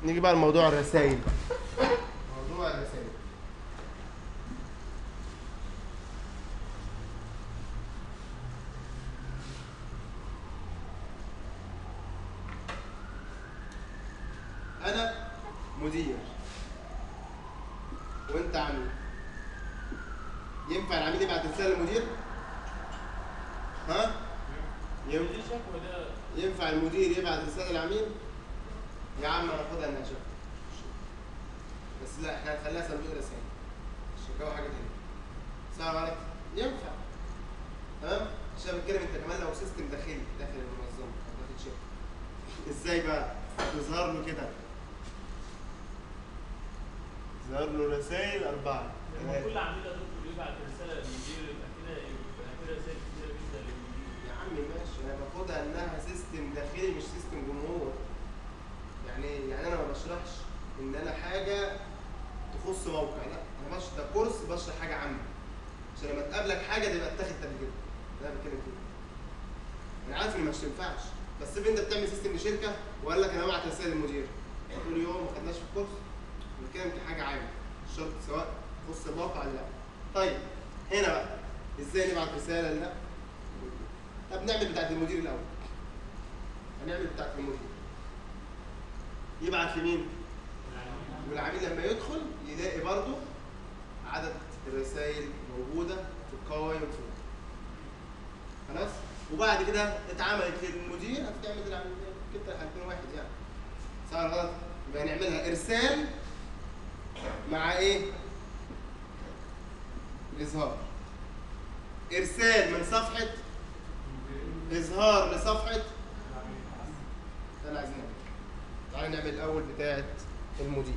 نيجي بقى لموضوع الرسائل موضوع الرسائل انا مدير وانت عميل ينفع العميل يبعت رساله للمدير ها ينفع دي شكوى ده ينفع المدير يبعت رساله للعميل يا عم انا خدها انها شكوى بس لا احنا هنخليها صندوق رسائل الشكاوى حاجه تانية صح ولا غلط؟ ينفع تمام عشان أنا بتكلم انت كمان لو سيستم داخلي داخل المنظمه او داخل شركه ازاي بقى؟ تظهر له كده ظهر له رسائل اربعه لما كل عميل يا دكتور يبعت رساله للمدير يبقى كده يبقى كده رسائل كتيره جدا للمدير يا عم ماشي انا باخدها انها سيستم داخلي مش سيستم جمهور يعني يعني انا ما بشرحش ان انا حاجه تخص موقع لا انا بشرح ده كورس بشرح حاجه عامه عشان لما تقابلك حاجه تبقى اتاخد قبل كده ده انا بتكلم فيه انا عارف ان مش تنفعش بس افرض انت بتعمل سيستم لشركه وقال لك انا هبعت رساله للمدير تقول يوم ما خدناش في الكورس بنتكلم في حاجه عامه مش شرط سواء تخص الموقع ولا لا طيب هنا بقى ازاي نبعت رساله لا طب نعمل بتاعت المدير الاول هنعمل بتاعت المدير يبعت لمين والعميل لما يدخل يلاقي برضو عدد الرسائل موجوده في القوائم فوق خلاص وبعد كده اتعملت للمدير هتتعمل للعميل كده حالتين واحد يعني صح ولا غلط يبقى نعملها ارسال مع ايه الاظهار ارسال من صفحه اظهار لصفحه ده اللي عايزين نعمله تعالى نعمل الاول بتاعه المدير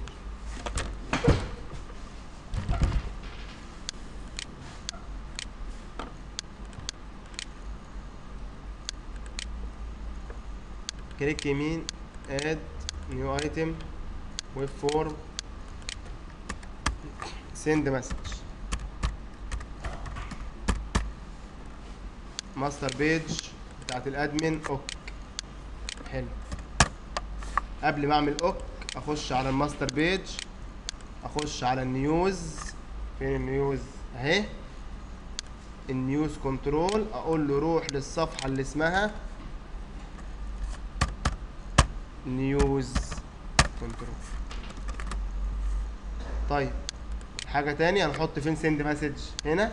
كليك يمين اد نيو ايتم ويب فورم سند مسج ماستر بيج بتاعت الادمن اوك حلو قبل ما اعمل اوك اخش على الماستر بيج اخش على النيوز فين النيوز اهي النيوز كنترول اقول له روح للصفحه اللي اسمها نيوز كنترول طيب حاجه تاني هنحط فين سند مسج هنا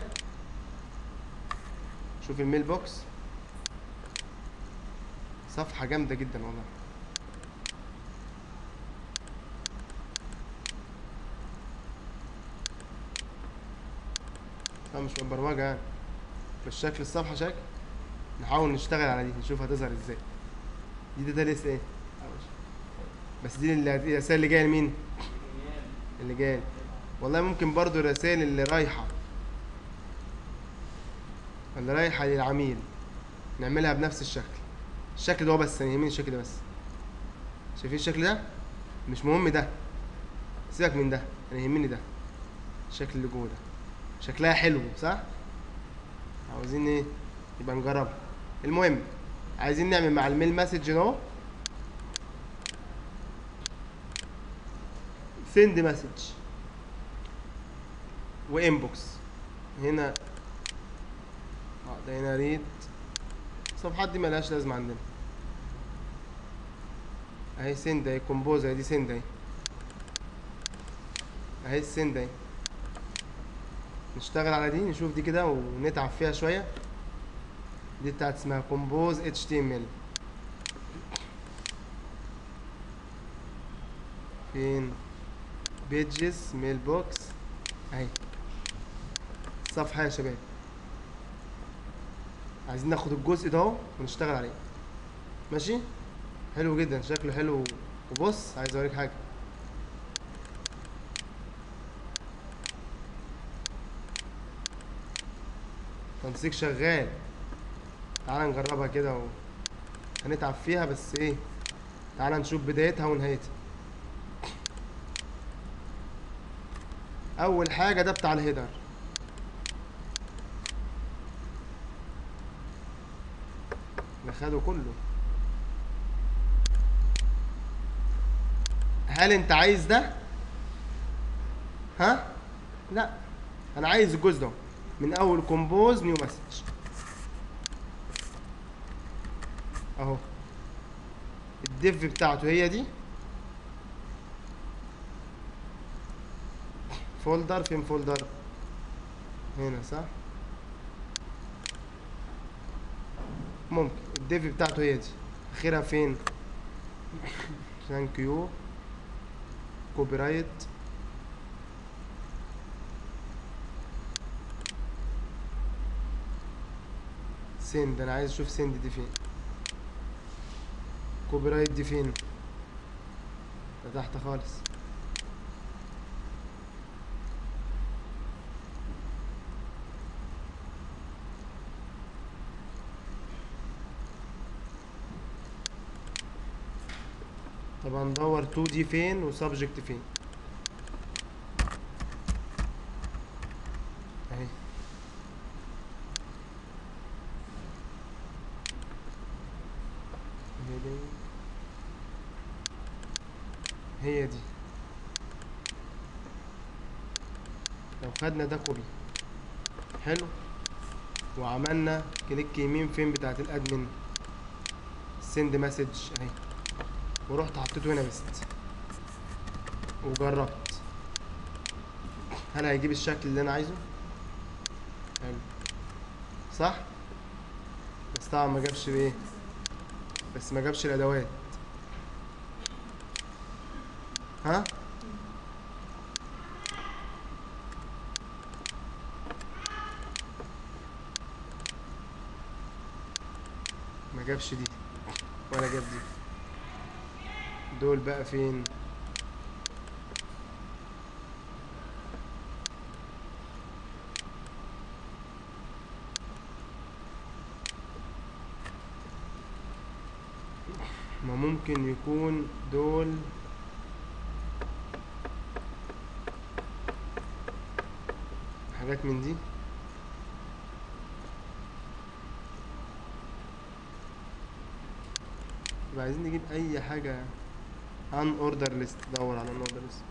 شوف الميل بوكس صفحة جامدة جدا والله لا مش مبرمجة يعني بس شكل الصفحة شكل نحاول نشتغل على دي نشوف هتظهر ازاي دي ده لسه ايه بس دي اللي- الرسائل اللي جايه لمين اللي جايه والله ممكن برضو الرسائل اللي رايحة اللي رايحة للعميل نعملها بنفس الشكل الشكل ده هو بس انا يهمني الشكل ده بس شايفين الشكل ده مش مهم ده سيبك من ده انا يهمني ده الشكل اللي جوه ده شكلها حلو صح عاوزين ايه يبقى نجربها المهم عايزين نعمل مع الميل مسج اهو سند مسج وانبوكس هنا اه ده هنا ريد الصفحات دي ملهاش لازمه عندنا اهي سند اهي كومبوز اهي دي سند اهي اهي السند اهي نشتغل على دي نشوف دي كده ونتعب فيها شويه دي بتاعت اسمها كومبوز اتش تي ام ال فين بيجز ميل بوكس اهي الصفحه يا شباب عايزين ناخد الجزء ده اهو ونشتغل عليه ماشي حلو جدا شكله حلو وبص عايز اوريك حاجه تنسيق شغال تعال نجربها كده و... هنتعب فيها بس ايه تعال نشوف بدايتها ونهايتها اول حاجه ده بتاع الهيدر ده خده كله هل انت عايز ده ها لا انا عايز الجزء ده من اول كومبوز نيو مسج اهو الديف بتاعته هي دي فولدر فين فولدر هنا صح ممكن الديف بتاعته هي دي اخرها فين ثانك يو كوبي رايت سند انا عايز اشوف سند دي فين كوبي رايت دي فين ده تحت خالص طب هندور 2 دي فين وسبجكت فين اهي heading. هي دي لو خدنا ده كوبي حلو وعملنا كليك يمين فين بتاعت الادمن سند مسج اهي ورحت حطيته هنا بست وجربت هل هيجيب الشكل اللي انا عايزه حلو صح بس طبعا ما جابش بايه بس ما جابش الادوات ها ما جابش دي ولا جاب دي دول بقى فين ما ممكن يكون دول حاجات من دي يبقى عايزين نجيب اي حاجة عن اوردر ليست دور على اوردر ليست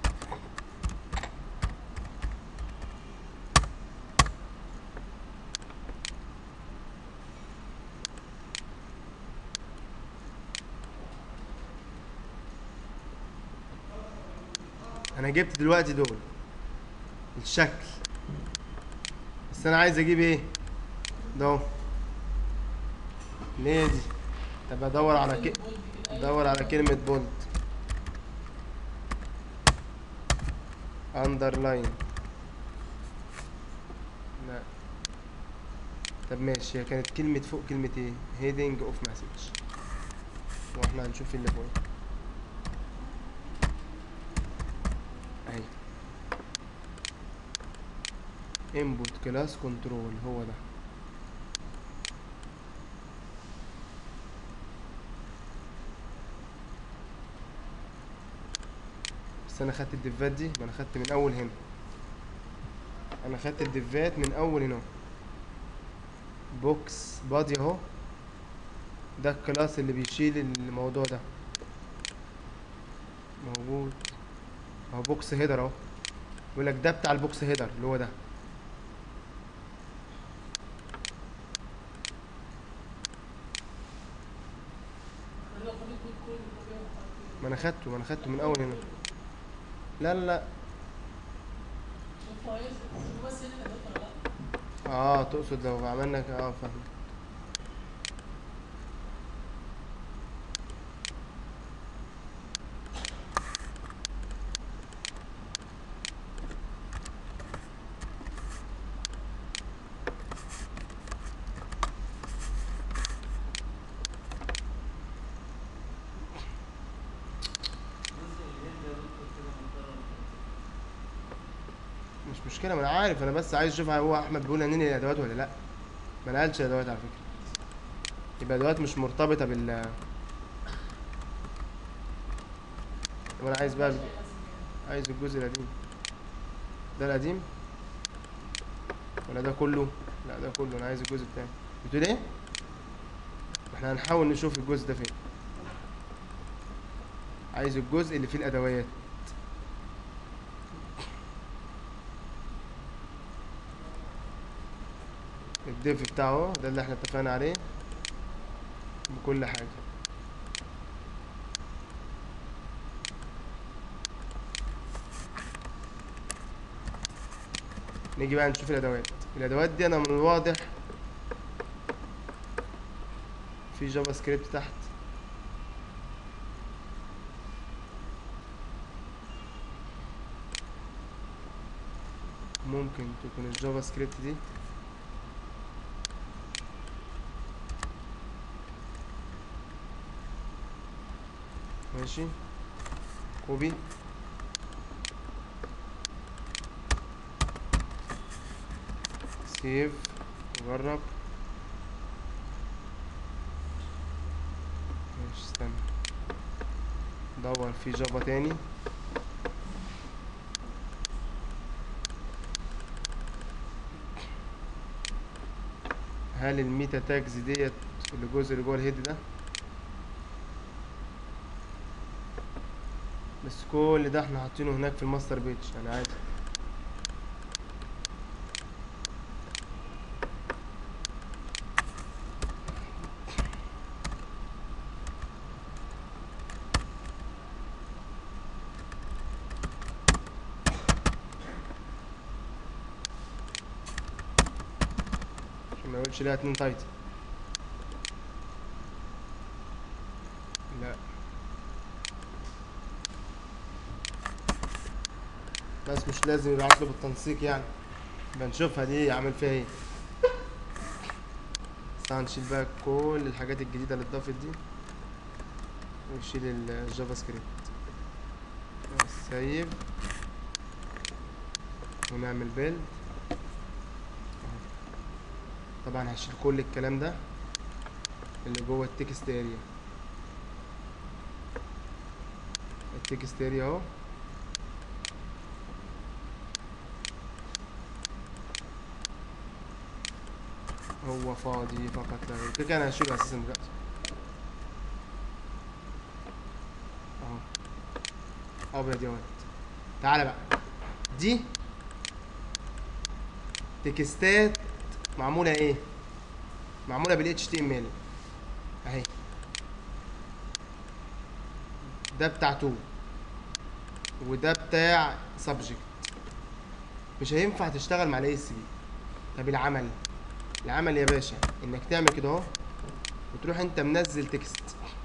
انا جبت دلوقتي دول الشكل بس انا عايز اجيب ايه ده اهو اللي هي دي طب ادور على ك... ادور على كلمة بولد اندرلاين لا طب ماشي هي كانت كلمة فوق كلمة ايه heading اوف مسج واحنا هنشوف اللي فوق اهي input class control هو ده بس انا خدت الدفات دي ما انا خدت من اول هنا انا خدت الدفات من اول هنا بوكس بادي اهو ده الكلاس اللي بيشيل الموضوع ده موجود اهو بوكس هيدر اهو بيقول لك ده بتاع البوكس هيدر اللي هو ده ما انا خدته ما انا خدته من اول هنا لا لا لا اه تقصد لو عملنا ك- اه فاهم مش مشكله ما انا عارف انا بس عايز اشوف هو احمد بيقول هننقل الادوات ولا لا ما نقلش الادوات على فكره يبقى الادوات مش مرتبطه بال طب انا عايز بقى عايز الجزء القديم ده القديم ولا ده كله لا ده كله انا عايز الجزء التاني بتقول ايه احنا هنحاول نشوف الجزء ده فين عايز الجزء اللي فيه الادوات الديف بتاعه ده اللي احنا اتفقنا عليه بكل حاجة نيجي بقى نشوف الادوات الادوات دي انا من الواضح في جافا سكريبت تحت ممكن تكون الجافا سكريبت دي ماشي كوبي سيف نجرب ماشي استنى دور في جافا تاني هل الميتا تاجز ديت الجزء اللي جوه الهيد ده بس كل ده احنا حاطينه هناك في الماستر بيج يعني عادي عشان ما يقولش ليها اتنين تايتل لا بس مش لازم يبعت له بالتنسيق يعني بنشوفها دي عامل فيها ايه بس هنشيل بقى كل الحاجات الجديدة اللي اتضافت دي ونشيل ال- الجافا سكريبت بس سيب ونعمل بيلد طبعا هشيل كل الكلام ده اللي جوه التكست اريا التكست اريا اهو هو فاضي فقط لا غير كده كده انا هشيله اساسا دلوقتي اهو ابيض يا ولد تعالى بقى دي تكستات معموله ايه معموله بال HTML اهي ده بتاع تو وده بتاع سبجكت مش هينفع تشتغل مع الاي اس بي طب العمل العمل يا باشا انك تعمل كده اهو وتروح انت منزل تكست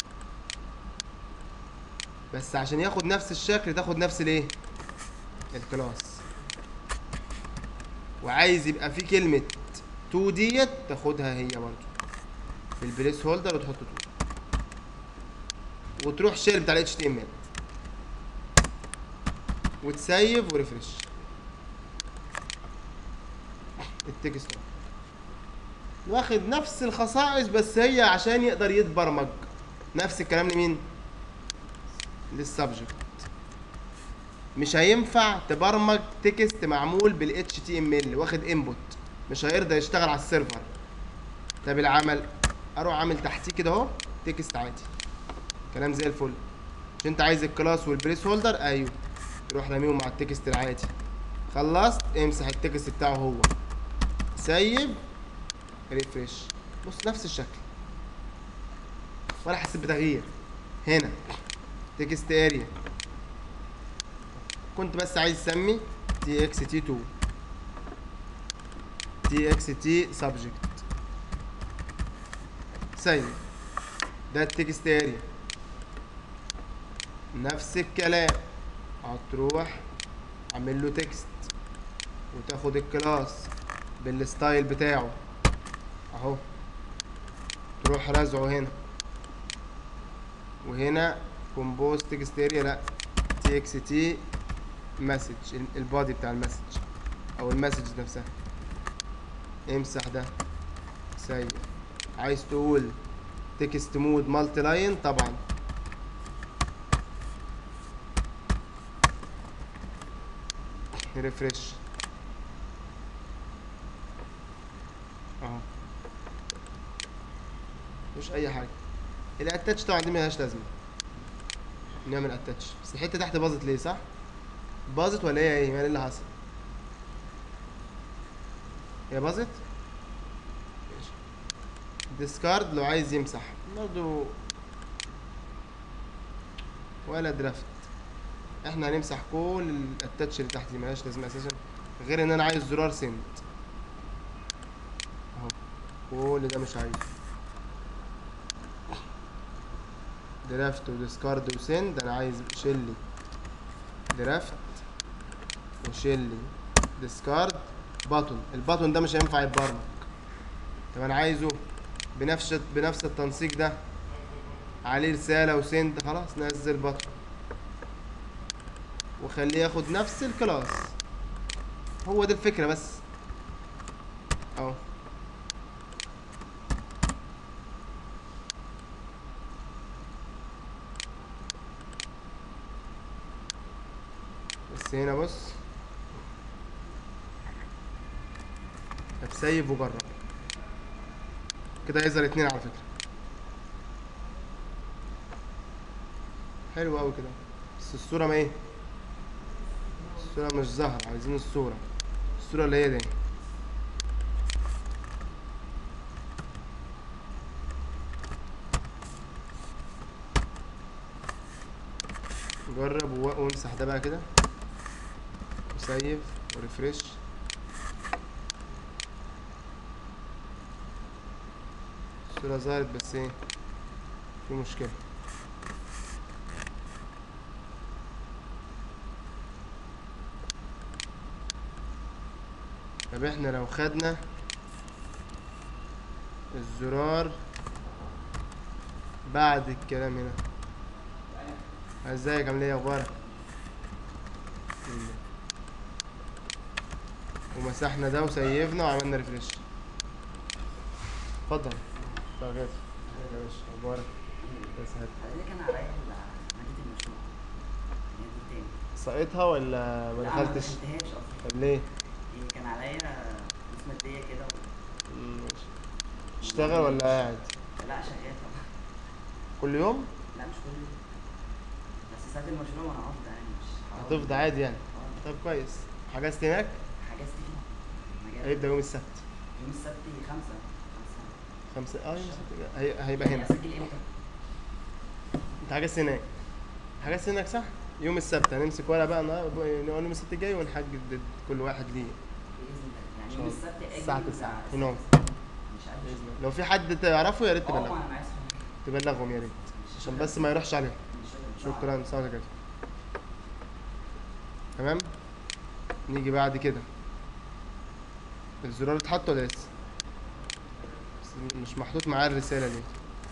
بس عشان ياخد نفس الشكل تاخد نفس الايه الكلاس وعايز يبقى في كلمة تو ديت تاخدها هي برضو في البليس هولدر وتحط تو وتروح شير بتاع ال HTML وتسيف وريفرش التكست اهو. واخد نفس الخصائص بس هي عشان يقدر يتبرمج نفس الكلام لمين للسبجكت مش هينفع تبرمج تكست معمول بال HTML واخد انبوت مش هيرضى يشتغل على السيرفر طب العمل اروح عامل تحتيه كده اهو تكست عادي كلام زي الفل مش انت عايز الكلاس والبريس هولدر ايوه روح رميهم مع التكست العادي خلصت امسح التكست بتاعه هو سيب ريفرش بص نفس الشكل ولا حسيت بتغيير هنا تكست اريا كنت بس عايز اسمي تي اكس تي 2 تي اكس تي سبجكت سيب ده التكست اريا نفس الكلام هتروح عامل له تكست وتاخد الكلاس بالستايل بتاعه اهو تروح رازعه هنا وهنا كومبوز تكست اريا لا تي اكس تي مسج البادي بتاع المسج او المسج نفسها امسح ده سيب عايز تقول تكست مود مالتي لاين طبعا ريفرش اهو مش اي حاجه الاتاتش طبعا دي ملهاش لازمه نعمل اتاتش بس الحته تحت باظت ليه صح باظت ولا هي ايه ايه اللي حصل هي باظت ماشي ديسكارد لو عايز يمسح برضو ولا درافت احنا هنمسح كل الاتاتش اللي تحت دي ملهاش لازمه اساسا غير ان انا عايز زرار سند اهو كل ده مش عايزه درافت وديسكارد وسند انا عايز شيلي درافت وشيلي ديسكارد باتون الباتون ده مش هينفع يتبرمج طب انا عايزه بنفس بنفس التنسيق ده عليه رسالة وسند خلاص نزل باتون وخليه ياخد نفس الكلاس هو دي الفكرة بس اهو بس هنا بص هتسيف وجرب كده هيظهر اتنين على فكرة حلو اوي كده بس الصورة ما ايه الصورة مش ظاهرة عايزين الصورة الصورة اللي هي دي جرب و- وامسح ده بقى كده وسيف وريفرش الصورة ظهرت بس ايه في مشكلة طب احنا لو خدنا الزرار بعد الكلام هنا ازيك عامل ايه اخبارك ومسحنا ده وسيفنا وعملنا ريفرش اتفضل اتفضل يا باشا اخبارك بس هات حضرتك انا عليا مادة المشروع هي دي التاني سقيتها ولا ما لا، دخلتش ما دخلتهاش اصلا طب ليه هي كان عليا فلوس مادية كده و... مم، ماشي تشتغل ولا قاعد لا شغال طبعا كل يوم لا مش كل يوم بس ساعة المشروع وانا هفضى يعني مش هتفضى عادي يعني اه طب كويس حجزت هناك حجزت فيه مجال هيبدأ يوم السبت يوم السبت خمسة خمسة خمسة اه يوم السبت هي... هيبقى هنا اسجل امتى؟ انت حجزت هناك حجزت هناك صح يوم السبت هنمسك ورقة بقى النهار- نقول يوم السبت الجاي ونحدد كل واحد ليه بإذن الله يعني إن يوم شاء الله. السبت اجي الساعة من 9 الساعة هنا. 6. مش عارف بإذن الله. لو في حد تعرفه يا ريت اه تبلغه ما انا معايا صحابي. تبلغهم يا ريت مش عشان شغال. بس ما يروحش عليهم مش شغال. شكرا سلام كده تمام نيجي بعد كده الزرار اتحط ولا لسه بس مش محطوط معاه الرسالة دي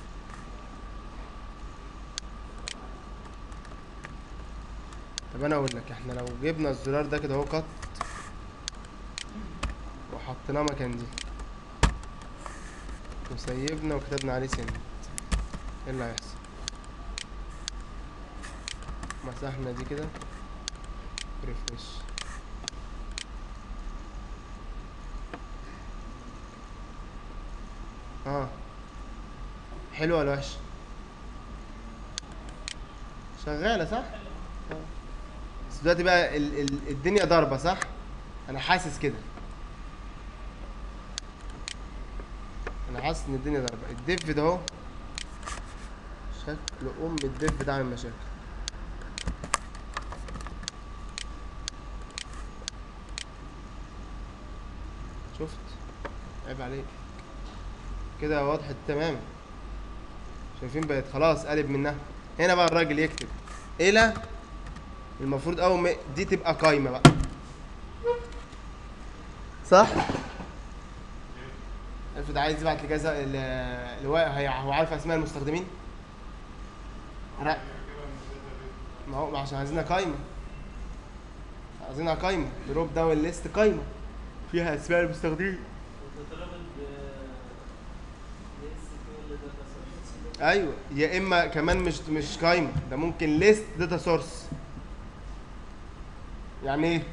طب انا اقول لك احنا لو جبنا الزرار ده كده اهو قط وحطيناه مكان دي وسيبنا وكتبنا عليه سند ايه اللي هيحصل مسحنا دي كده ريفرش اه حلوة ولا وحشة؟ شغالة صح؟ آه. بس دلوقتي بقى ال ال الدنيا ضاربة صح؟ أنا حاسس كده أنا حاسس إن الدنيا ضاربة الدف ده أهو شكل أم الدف ده عامل مشاكل شفت عيب عليك كده وضحت تماما شايفين بقت خلاص قلب منها هنا بقى الراجل يكتب الى المفروض اول ما دي تبقى قايمه بقى صح افرض عايز يبعت لكذا ال- اللي هو هي- هو عارف اسماء المستخدمين لا ما هو ما عشان عايزينها قايمه عايزينها قايمه دروب داون ليست قايمه فيها اسماء المستخدمين وتتربط ب اس كيو ال داتا ساينس ايوه يا اما كمان مش مش قايمه ده ممكن ليست داتا سورس يعني ايه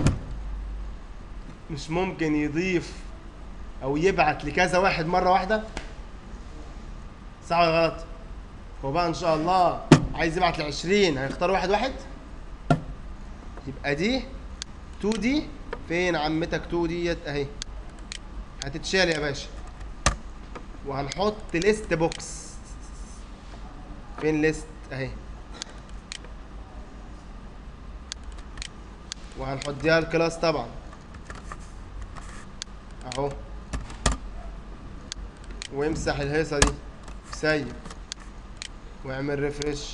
مش ممكن يضيف او يبعت لكذا واحد مره واحده صح ولا غلط هو بقى ان شاء الله عايز يبعت ل 20 هيختار واحد واحد يبقى دي 2 دي فين عمتك 2 ديت اهي هتتشال يا باشا وهنحط ليست بوكس فين ليست اهي وهنحطيها الكلاس طبعا اهو وامسح الهيصه دي سيب واعمل ريفرش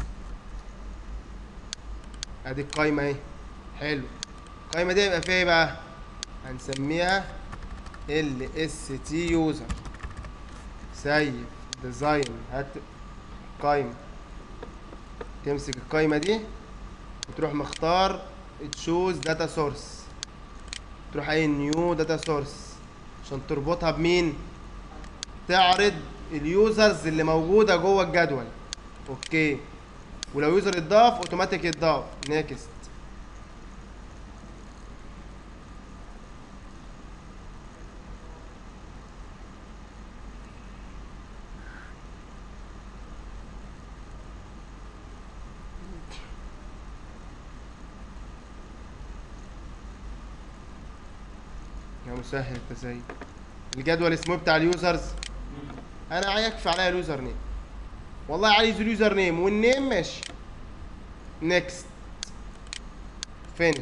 ادي القايمه اهي حلو القايمه دي هيبقى فيها ايه بقى هنسميها ال اس تي يوزر سيب ديزاين هات قايمه تمسك القايمه دي وتروح مختار تشوز داتا سورس تروح قايل نيو داتا سورس عشان تربطها بمين تعرض اليوزرز اللي موجوده جوه الجدول اوكي ولو يوزر اتضاف اوتوماتيك يتضاف نيكست يا مسهل التسهيل الجدول اسمه بتاع اليوزرز انا يكفي عليا اليوزر نيم والله عايز اليوزر نيم والنيم ماشي نيكست فينش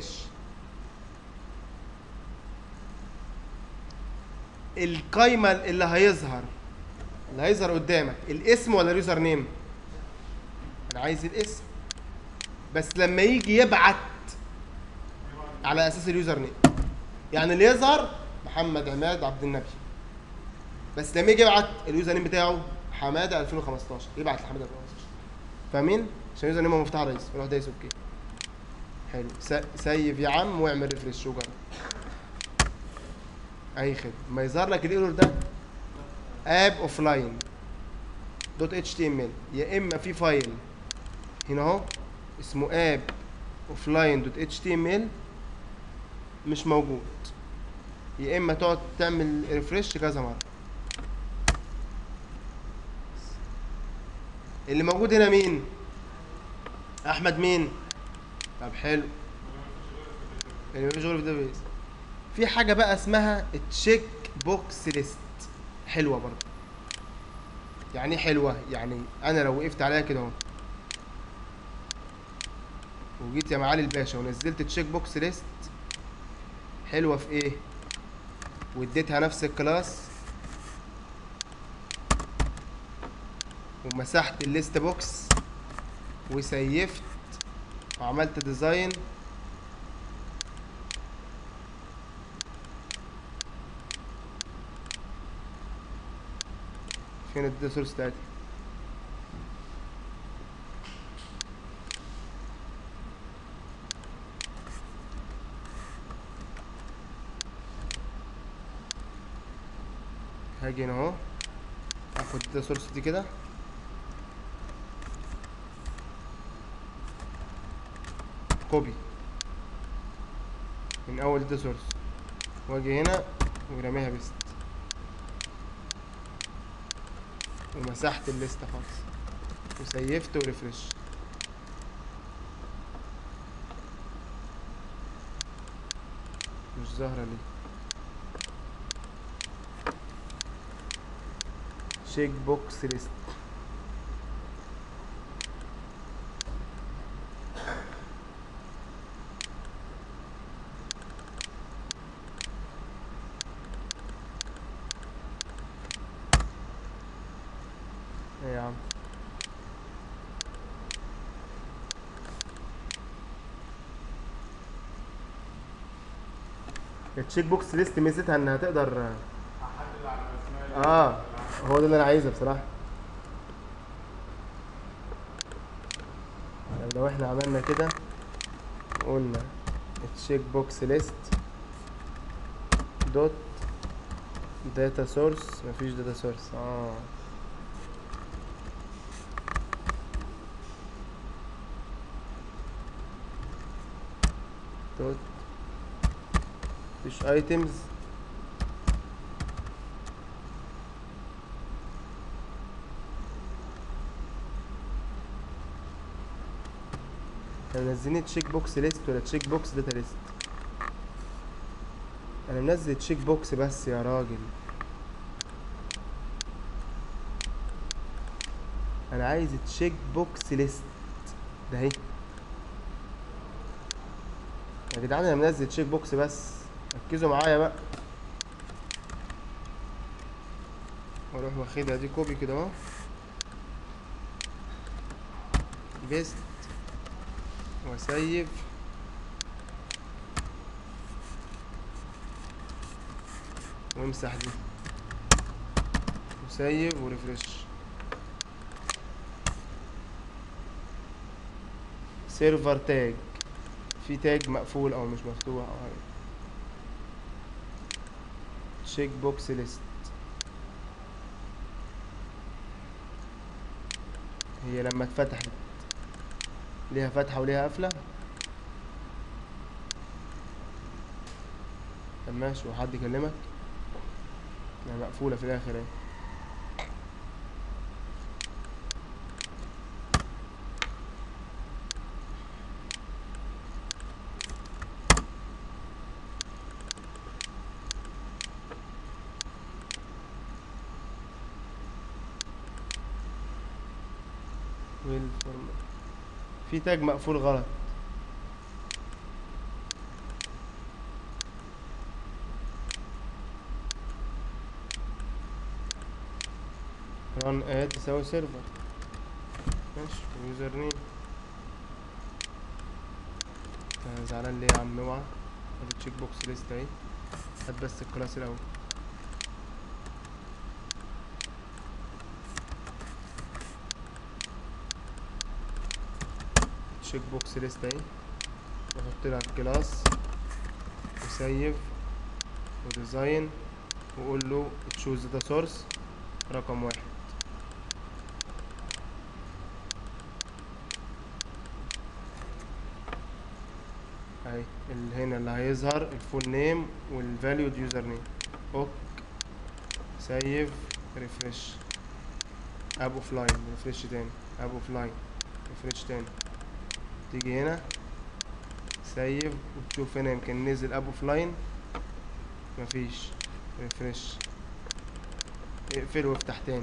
القايمة اللي هيظهر اللي هيظهر قدامك الاسم ولا اليوزر نيم انا عايز الاسم بس لما يجي يبعت على اساس اليوزر نيم يعني اللي يظهر محمد عماد عبد النبي بس لما يجي يبعت اليوزر نيم بتاعه حماده 2015 يبعت لحماده 2015 فاهمين؟ عشان اليوزر نيم هو مفتاح رئيس يروح دايس اوكي حلو س- سيف يا عم واعمل ريفرش وجرب اي خدمه ما يظهر لك الايرور ده اب اوف لاين دوت اتش تي ام ال يا اما في فايل هنا اهو اسمه اب اوف لاين دوت اتش تي ام ال مش موجود يا اما تقعد تعمل ريفرش كذا مره اللي موجود هنا مين احمد مين طب حلو اللي مفيش غير في الداتابيس في حاجه بقى اسمها تشيك بوكس ليست حلوه برضه يعني ايه حلوه يعني انا لو وقفت عليها كده اهو وجيت يا معالي الباشا ونزلت تشيك بوكس ليست حلوه في ايه واديتها نفس الكلاس ومسحت الليست بوكس وسيفت وعملت ديزاين فين الداتا سورس بتاعتي هاجي هنا اهو اخد الداتا سورس دي كده كوبي من اول داتا سورس واجي هنا ورميها بيست ومسحت الليست خالص وسيفت وريفرش مش ظاهرة ليه شيك بوكس ليست ايه يا عم التشيك بوكس ليست ميزتها انها تقدر احدد على الاسماء اه هو ده اللي انا عايزه بصراحه طب لو احنا عملنا كده قلنا تشيك بوكس ليست دوت داتا سورس مفيش داتا سورس اه دوت مفيش ايتمز احنا منزلين تشيك بوكس ليست ولا تشيك بوكس داتا ليست انا منزل تشيك بوكس بس يا راجل انا عايز تشيك بوكس ليست ده اهي يا جدعان انا منزل تشيك بوكس بس ركزوا معايا بقى واروح واخدها دي كوبي كده اهو بيست واسيف وامسح دي وسيف وريفرش سيرفر تاج في تاج مقفول او مش مفتوح او حاجه تشيك بوكس ليست هي لما اتفتحت ليها فتحة وليها قفلة طب ماشي وحد يكلمك يعني مقفولة في الآخر اهي والفورم في تاج مقفول غلط run add تساوي سيرفر ماشي يوزر نيم انا زعلان ليه يا عم اوعى ادي تشيك بوكس ليست اهي هات بس الكلاس الاول تشيك بوكس ليست اهي واحط لها الكلاس وسيف وديزاين وقول له تشوز ذا سورس رقم واحد اهي اللي هنا اللي هيظهر الفول نيم والفاليود يوزر نيم اوك سيف ريفرش اب اوف لاين ريفرش تاني اب اوف لاين ريفرش تاني تيجي هنا سيف وتشوف هنا يمكن نزل اب اوف لاين مفيش ريفرش اقفله وافتح تاني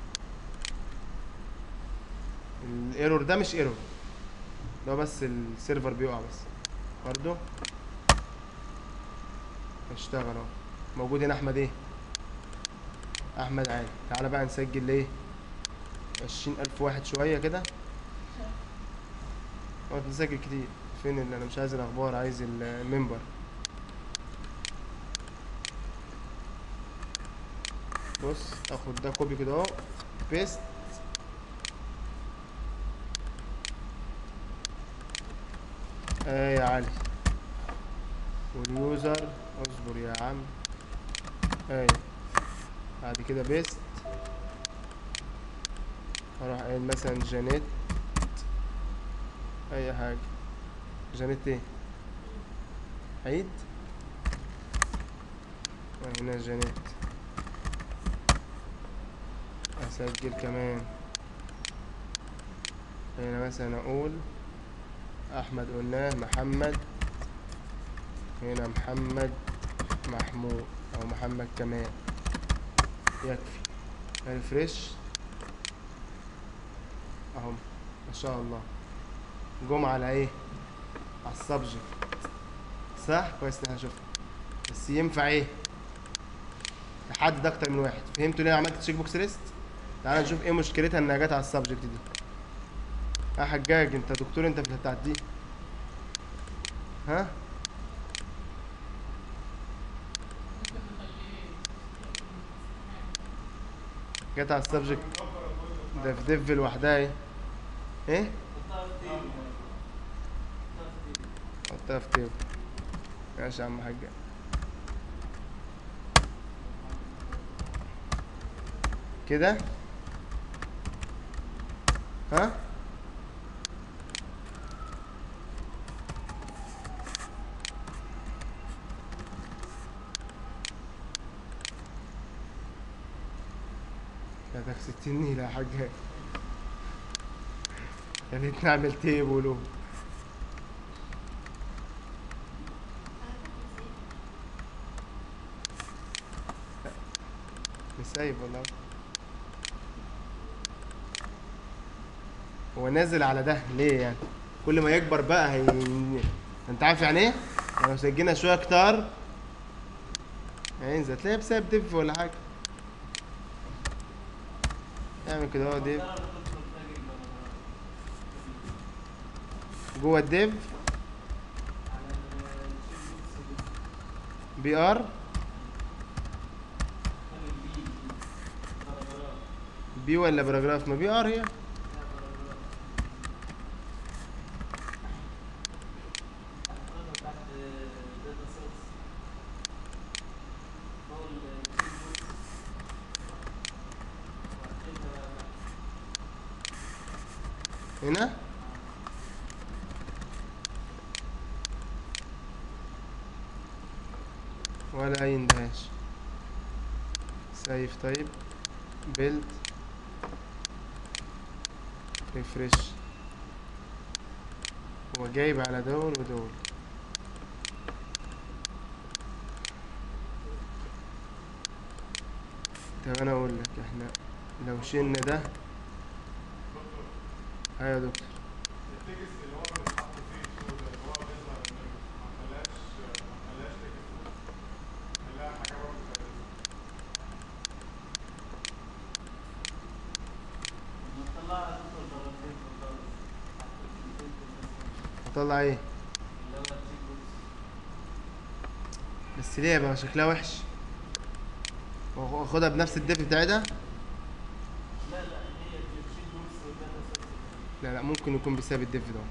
الايرور ده مش ايرور ده بس السيرفر بيقع بس برضو اشتغل اهو موجود هنا احمد ايه احمد عادي تعالى بقى نسجل ليه عشرين الف واحد شويه كده هو نسجل كتير فين اللي انا مش عايز الاخبار عايز المنبر بص اخد ده كوبي كده اهو بيست اه يا علي واليوزر اصبر يا عم ايه بعد كده بيست اروح قايل مثلا جانيت اي حاجة جانيت ايه عيد وهنا جانيت اسجل كمان هنا مثلا اقول احمد قلناه محمد هنا محمد محمود او محمد كمال يكفي ريفرش اهو ما شاء الله جم على ايه على السبجكت صح كويس ان احنا شفنا بس ينفع ايه تحدد اكتر من واحد فهمتوا ليه عملت تشيك بوكس ليست تعال نشوف ايه مشكلتها انها جت على السبجكت دي يا حجاج انت دكتور انت في بتاعت دي ها جت على السبجكت ده في ديف لوحدها ايه ايه حطها في تيب ماشي يا عم حاج كده ها يا ستين نيلة يا حاج يا ريت نعمل تيبل و- مش سايب والله هو نازل على ده ليه يعني كل ما يكبر بقى هي انت عارف يعني ايه لو سجلنا شويه كتار هينزل تلاقيه بسبب ديف ولا حاجه اعمل كده اهو ديف تعرف تدخل تلاقي ال- جوه الديف على ال- الشيء بس بي ار خلي البي باراجراف بي ولا باراجراف ما بي ار هي لا باراجراف حضرتك تحت داتا سيلز فوق الشيء بس وبعدين هنا ولا اي اندهاش سيف طيب بيلد ريفرش هو جايب على دول ودول طب انا اقول لك احنا لو شلنا ده دكتور ايوه يا دكتور التكست اللي هو بيتحط فيه الصوت ده اللي هو بيظهر النمر ما خلاش ما خلاش تكست خلاها حاجه برضه زي ده. لما تطلع تدخل درجتين خالص تحت الكلمتين بس هطلع ايه اللي هو الشيك بوكس بس ليه بقى شكلها وحش واخدها بنفس الديف بتاعتها لا لا هي الشيك بوكس والداتا سيلز لا لا ممكن يكون بسبب الديف ده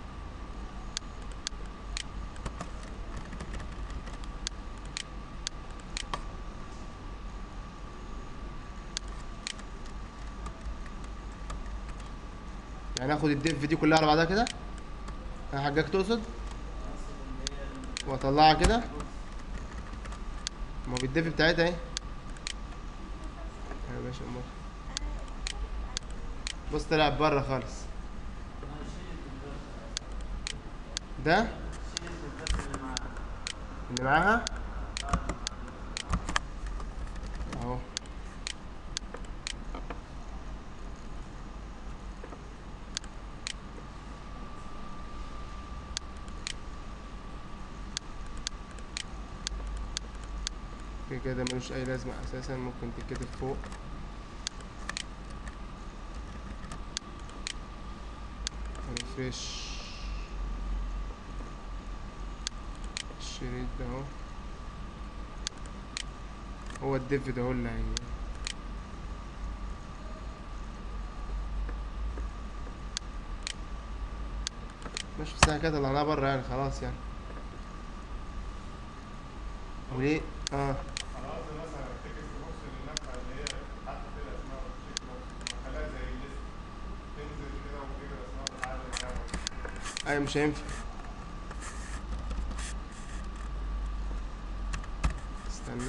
يعني اخد الديف دي كلها على بعضها كده انا حاجاك تقصد اقصد ان هي ال- واطلعها كده البوكس. ما هو بالديف بتاعتها اهي يا باشا امال بص طلع بره خالص انا شيل البوكس. ده شيل البوكس اللي معاها اللي معاها اهو كده كده ملوش اي لازمه اساسا ممكن تتكتب فوق ريفرش الشريط ده اهو هو الديف ده هو اللي هي مش في ساعة كده طلعناها بره يعني خلاص يعني وليه اه انا قصدي مثلا التكست بوكس اللي نافعه اللي هي حتى كده اسمها تشيك بوكس ما خلاها زي الليست تنزل كده وتجيب الاسماء وتتعامل معاها برضه. ايوه مش هينفع استنى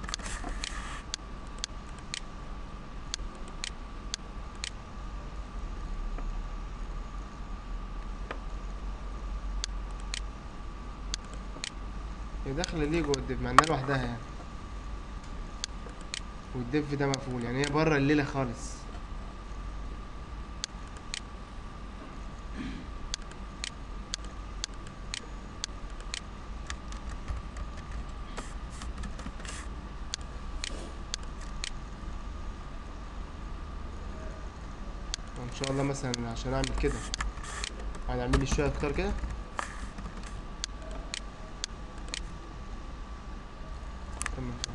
هي داخلة ليه جوه الديف مع انها لوحدها يعني والديف ده مقفول يعني هي بره الليلة خالص وان شاء الله مثلا عشان اعمل كده هنعمل لي شويه اكتر كده كمل شوية.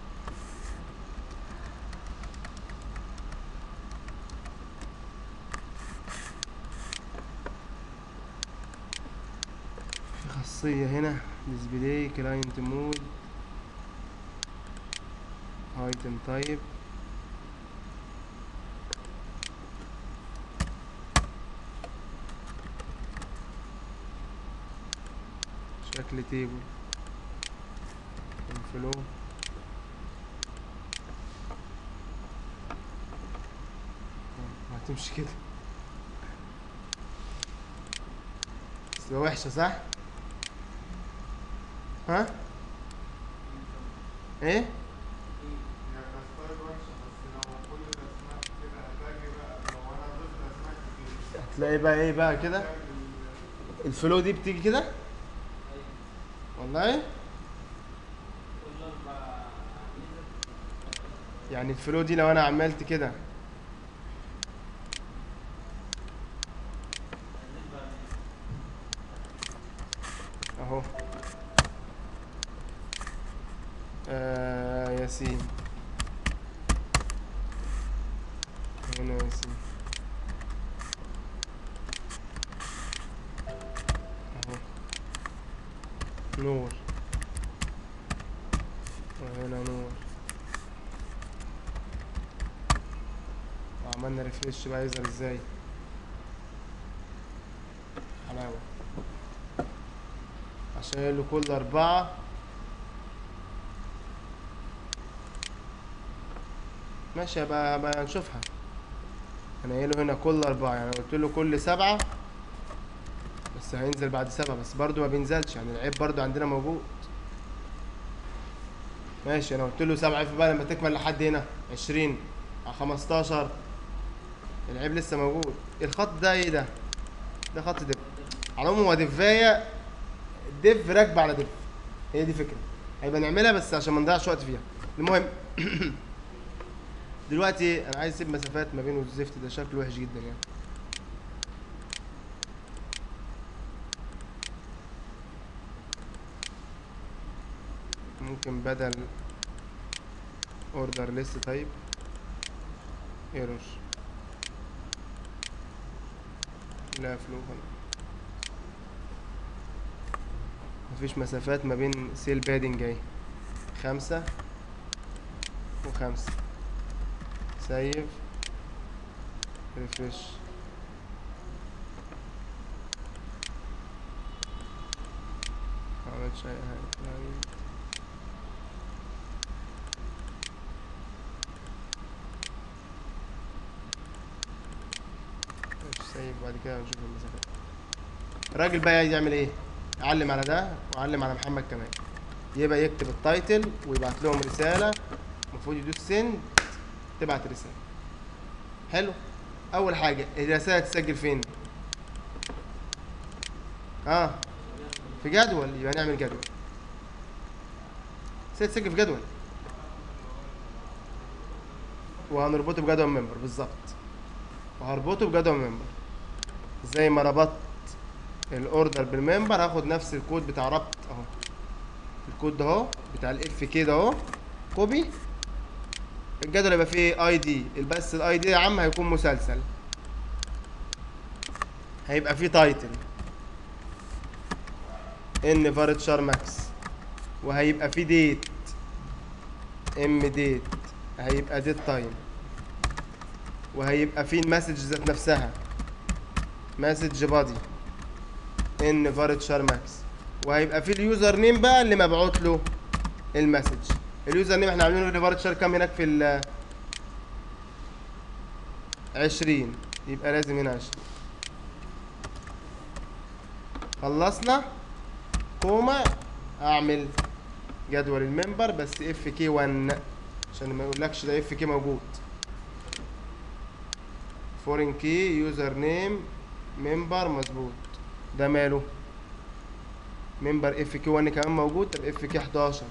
في خاصية هنا ديسبلاي كلاينت مود ايتم تايب شكل تيبل الفلو هتمشي كده بس تبقى وحشة صح؟ ها؟ ايه؟ هي كاستايل واحد تلاقي بقى ايه بقى كده تعمل الفلو دي بتيجي كده والله كل اربع اجهزه يعني الفلو دي لو انا عملت كده هنبقى اهو آه ياسين هنا ياسين اهو نور وهنا نور وعملنا ريفريش بقى يظهر ازاي حلاوة عشان يقول له كل أربعة ماشي هبقى هبقى نشوفها أنا قايل له هنا كل أربعة يعني قلت له كل سبعة بس هينزل بعد سبعة بس برضو ما بينزلش يعني العيب برضو عندنا موجود ماشي أنا قلت له سبعة فبقى لما تكمل لحد هنا عشرين على خمستاشر العيب لسه موجود الخط ده ايه ده؟ ده خط دب على العموم هو دفاية ديف راكبه على ديف هي دي فكره هيبقى نعملها بس عشان ما نضيعش وقت فيها المهم دلوقتي انا عايز اسيب مسافات ما بينه والزفت ده شكله وحش جدا يعني ممكن بدل اوردر ليست طيب ايرور لا فلو خلاص مفيش مسافات ما بين سيل بادنج اهي خمسة وخمسة سيف ريفرش معملتش اي حاجة يعني مش سيف بعد كده هنشوف المسافات الراجل بقى عايز يعمل ايه علم على ده وعلم على محمد كمان يبقى يكتب التايتل ويبعت لهم رساله المفروض يدوس سند تبعت رساله حلو اول حاجه الرساله تسجل فين اه في جدول يبقى نعمل جدول رساله تسجل في جدول وهنربطه بجدول ممبر بالظبط وهربطه بجدول ممبر زي ما ربطت الاوردر بالممبر هاخد نفس الكود بتاع ربط اهو الكود ده اهو بتاع الاف كي ده اهو كوبي الجدول يبقى فيه اي دي بس الاي دي يا عم هيكون مسلسل هيبقى فيه تايتل ان فارت شار ماكس وهيبقى فيه ديت ام ديت هيبقى ديت تايم وهيبقى فيه المسج ذات نفسها مسج بادي ان فارت شار ماكس وهيبقى في اليوزر نيم بقى اللي مبعوت له المسج اليوزر نيم احنا عاملينه لفارت شار كام هناك في ال 20 يبقى لازم هنا 20 خلصنا كوما اعمل جدول الممبر بس اف كي 1 عشان ما يقولكش ده اف كي موجود فورين كي يوزر نيم ممبر مظبوط ده ماله ممبر اف كي 1 كمان موجود طب اف كي 11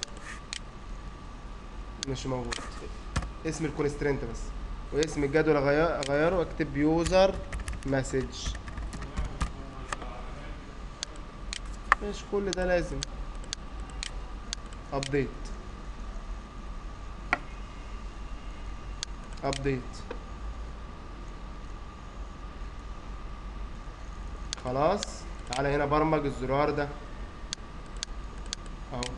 مش موجود اسم الكونسترينت بس واسم الجدول اغير- اغيره واكتب يوزر مسج مش كل ده لازم ابديت ابديت خلاص تعالى هنا برمج الزرار ده اهو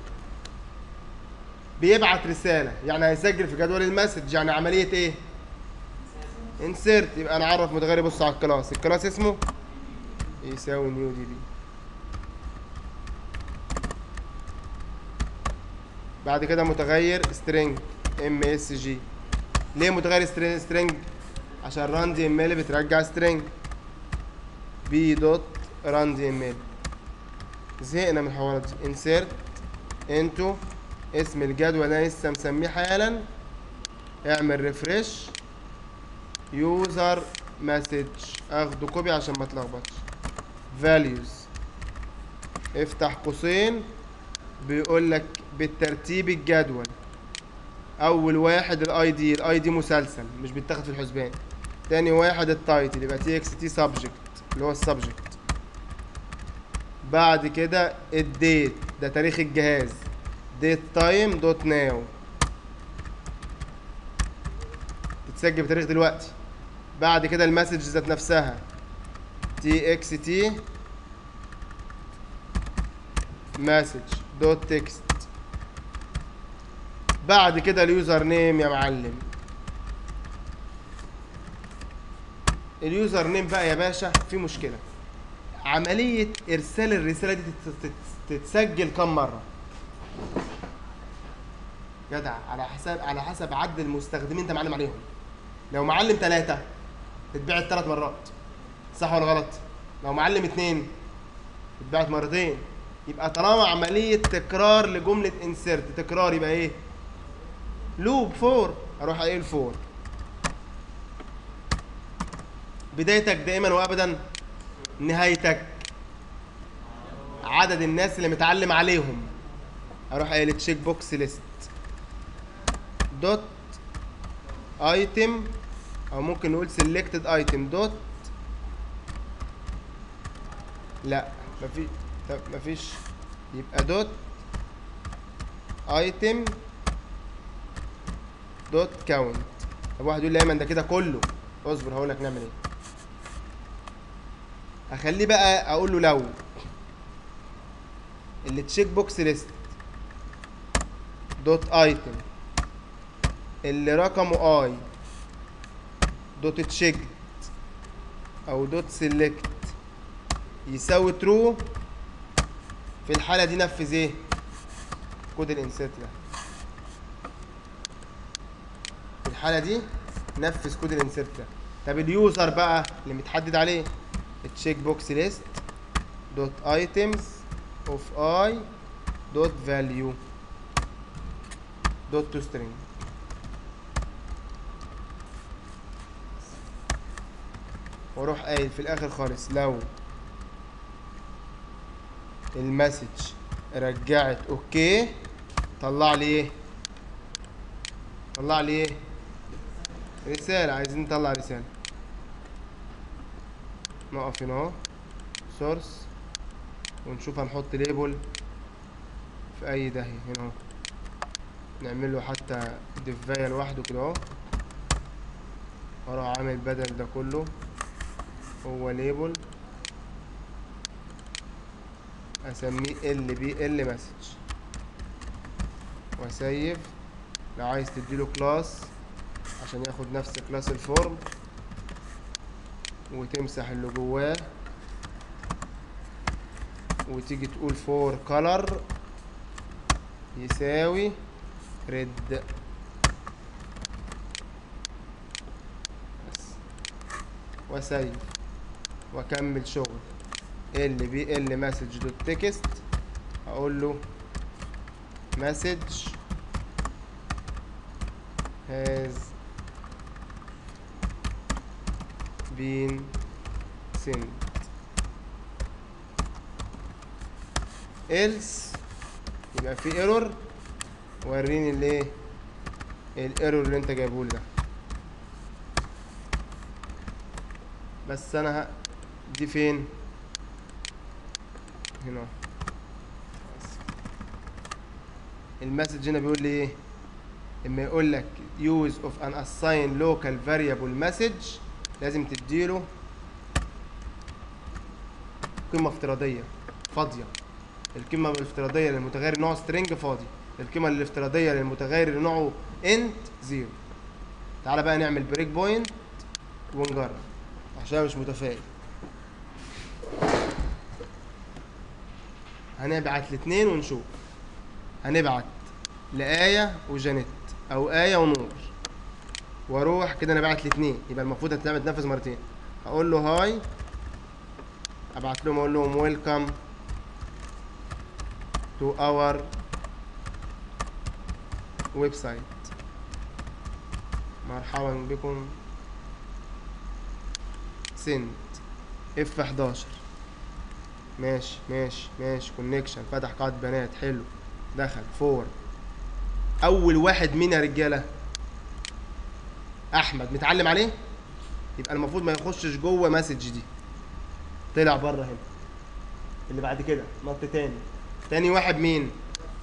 بيبعت رسالة يعني هيسجل في جدول المسج يعني عملية ايه انسيرت يبقى انا اعرف متغير يبص على الكلاس الكلاس اسمه يساوي نيو دي بي بعد كده متغير string ام اس جي ليه متغير string string عشان run دي ام ال بترجع string بي دوت run دي ام ال زهقنا من الحوارات دي insert into اسم الجدول اللي انا لسه مسميه حالا اعمل ريفرش يوزر مسج اخده كوبي عشان ما اتلخبطش values افتح قوسين بيقول لك بالترتيب الجدول اول واحد الاي دي الاي دي مسلسل مش بيتاخد في الحسبان تاني واحد التايتل يبقى تي اكس تي سبجكت اللي هو السبجكت بعد كده الديت ده تاريخ الجهاز ديت تايم دوت ناو تتسجل بتاريخ دلوقتي بعد كده المسج ذات نفسها تي اكس تي مسج دوت تكست بعد كده اليوزر نيم يا معلم اليوزر نيم بقى يا باشا في مشكله عمليه ارسال الرساله دي تت- تت- تتسجل كم مره جدع على حساب على حسب عدد المستخدمين انت معلم عليهم لو معلم ثلاثة اتبعت ثلاث مرات صح ولا غلط لو معلم اتنين اتبعت مرتين يبقى طالما عملية تكرار لجملة انسرت تكرار يبقى ايه لوب فور اروح قايل فور بدايتك دائما وابدا نهايتك عدد الناس اللي متعلم عليهم اروح قايل تشيك بوكس ليست دوت ايتم او ممكن نقول سيلكتد ايتم دوت لا مفي طب مفيش يبقى دوت ايتم دوت كاونت طب واحد يقول لي ايمن ده كده كله اصبر هقول لك نعمل ايه اخليه بقى اقول له لو اللي تشيك بوكس ليست دوت ايتم اللي رقمه اي دوت تشيك او دوت سيلكت يساوي ترو في الحاله دي نفذ ايه كود الانسيرت ده في الحاله دي نفذ كود الانسيرت ده طب اليوزر بقى اللي متحدد عليه تشيك بوكس ليست دوت ايتمز اوف اي دوت فاليو دوت تو سترينج واروح قايل في الاخر خالص لو المسج رجعت اوكي طلع لي ايه طلع لي ايه رسالة عايزين نطلع رسالة نقف هنا اهو سورس ونشوف هنحط ليبل في اي داهية هنا اهو نعمل له حتى دفاية لوحده كده اهو واروح عامل بدل ده كله هو ليبل اسميه ال بي ال مسج واسيف لو عايز تديله كلاس عشان ياخد نفس كلاس الفورم وتمسح اللي جواه وتيجي تقول فور كولر يساوي ريد بس واسيف واكمل شغل ال بي ال مسج دوت تكست اقول له مسج has been sent else يبقى في ايرور وريني الايه الايرور اللي انت جايبه لي ده بس انا ه... دي فين هنا بس. المسج هنا بيقول لي ايه اما يقول لك use of an assigned local variable message لازم تديله قيمة افتراضية فاضية القيمة الافتراضية للمتغير نوعه string فاضي القيمة الافتراضية للمتغير اللي نوعه int زيرو تعالى بقى نعمل بريك بوينت ونجرب عشان أنا مش متفائل هنبعت الاثنين ونشوف هنبعت لآية وجانيت أو آية ونور واروح كده انا بعت الاثنين يبقى المفروض هتعمل تنفذ مرتين اقول له هاي ابعت لهم اقول لهم ويلكم تو اور ويب سايت مرحبا بكم سند اف 11 ماشي ماشي ماشي كونكشن فتح قاعدة بيانات حلو دخل فور اول واحد مين يا رجاله احمد متعلم عليه يبقى المفروض ما يخشش جوه مسج دي طلع بره هنا اللي بعد كده نط تاني تاني واحد مين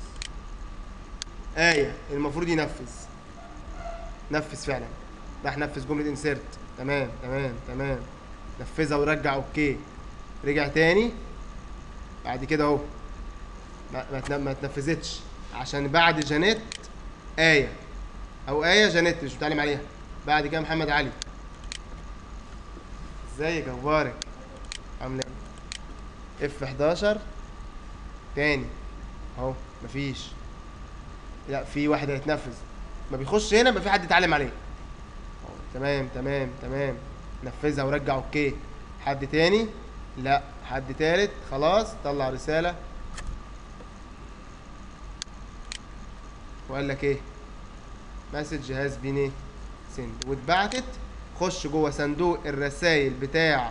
آية المفروض ينفذ نفذ فعلا راح نفذ جملة انسيرت تمام تمام تمام نفذها ورجع اوكي رجع تاني بعد كده اهو ما, ما, تن- ما اتنفذتش عشان بعد جانيت آية أو آية جانيت مش بتعلم عليها بعد كده محمد علي ازيك اخبارك عامله ايه اف 11 تاني اهو مفيش لا في واحد هيتنفذ ما بيخش هنا ما في حد يتعلم عليه أهو، تمام تمام تمام نفذها ورجع اوكي حد تاني لا حد تالت خلاص طلع رسالة وقال لك ايه مسج هاز بين ايه سند واتبعتت خش جوه صندوق الرسائل بتاع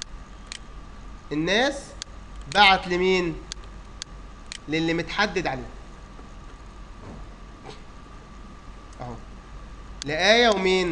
الناس بعت لمين للي متحدد عليه اهو لآية ومين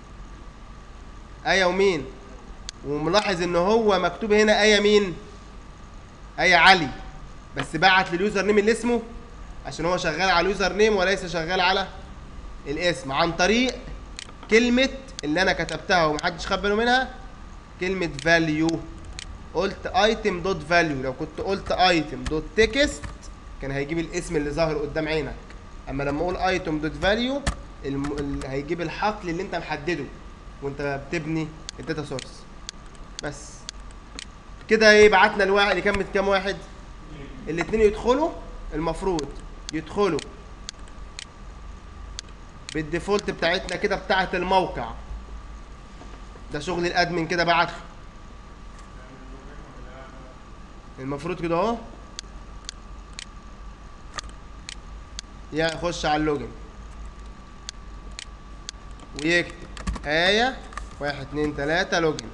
آية ومين وملاحظ ان هو مكتوب هنا آية مين آية علي بس بعت لليوزر نيم اللي اسمه عشان هو شغال على اليوزر نيم وليس شغال على الاسم عن طريق كلمة اللي انا كتبتها ومحدش خد باله منها كلمة فاليو قلت ايتم دوت فاليو لو كنت قلت ايتم دوت تكست كان هيجيب الاسم اللي ظاهر قدام عينك اما لما اقول ايتم دوت فاليو هيجيب الحقل اللي انت محدده وانت بتبني الداتا سورس بس كده ايه بعتنا الواحد يكمل كام واحد الاتنين يدخلوا المفروض يدخلوا بالديفولت بتاعتنا كده بتاعت الموقع ده شغل الادمن كده بعته المفروض كده اهو يا يخش على اللوجن ويكتب آية واحد اتنين تلاتة لوجن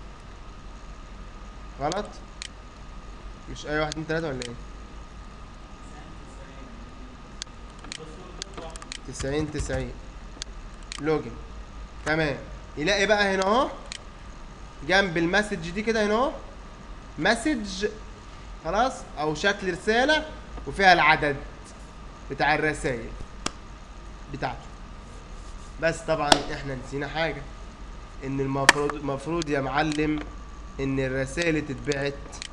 غلط مش آية واحد اتنين تلاتة ولا ايه تسعين تسعين لوجن تمام يلاقي بقى هنا اهو جنب المسج دي كده هنا اهو مسج خلاص او شكل رسالة وفيها العدد بتاع الرسائل بتاعته بس طبعا احنا نسينا حاجة ان المفروض المفروض يا معلم ان الرسائل اللي تتبعت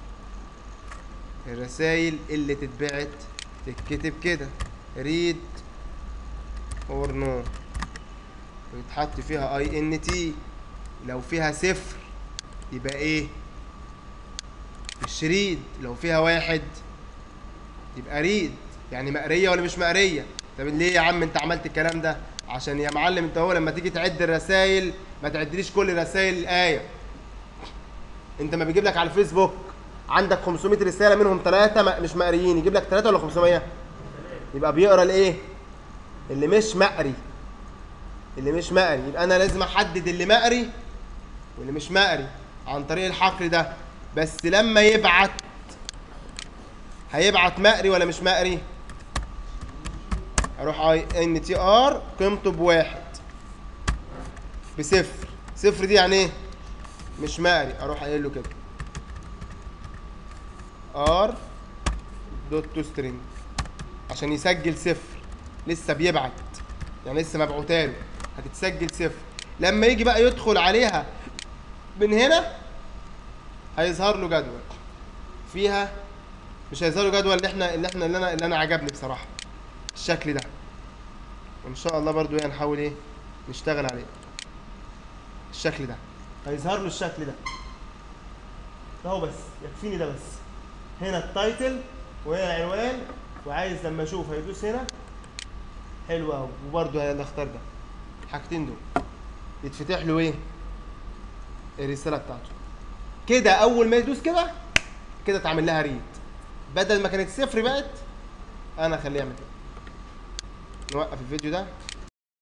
الرسائل اللي تتبعت تتكتب كده ريد اور نو ويتحط فيها اي ان تي لو فيها صفر يبقى ايه مش ريد لو فيها واحد يبقى ريد يعني مقريه ولا مش مقريه طب ليه يا عم انت عملت الكلام ده عشان يا معلم انت هو لما تيجي تعد الرسائل ما تعدليش كل رسائل الايه انت ما بيجيب لك على الفيسبوك عندك 500 رساله منهم ثلاثه مش مقريين يجيب لك ثلاثه ولا 500 يبقى بيقرا الايه اللي مش مقري اللي مش مقري يبقى انا لازم احدد اللي مقري واللي مش مقري عن طريق الحقل ده بس لما يبعت هيبعت مقري ولا مش مقري اروح اي ان تي ار قيمته بواحد بصفر صفر دي يعني ايه مش مقري اروح قايل له كده ار دوت تو سترينج عشان يسجل صفر لسه بيبعت يعني لسه مبعوتاله هتتسجل صفر لما يجي بقى يدخل عليها من هنا هيظهر له جدول فيها مش هيظهر له جدول اللي احنا اللي احنا اللي انا اللي انا عجبني بصراحه الشكل ده وان شاء الله برضو ايه هنحاول ايه نشتغل عليه الشكل ده هيظهر له الشكل ده ده هو بس يكفيني ده بس هنا التايتل وهنا العنوان وعايز لما اشوف هيدوس هنا حلو اهو وبرضه هنختار ده الحاجتين دول يتفتح له ايه الرساله بتاعته كده اول ما يدوس كده كده اتعمل لها ريد بدل ما كانت صفر بقت انا اخليها يعمل كده نوقف الفيديو ده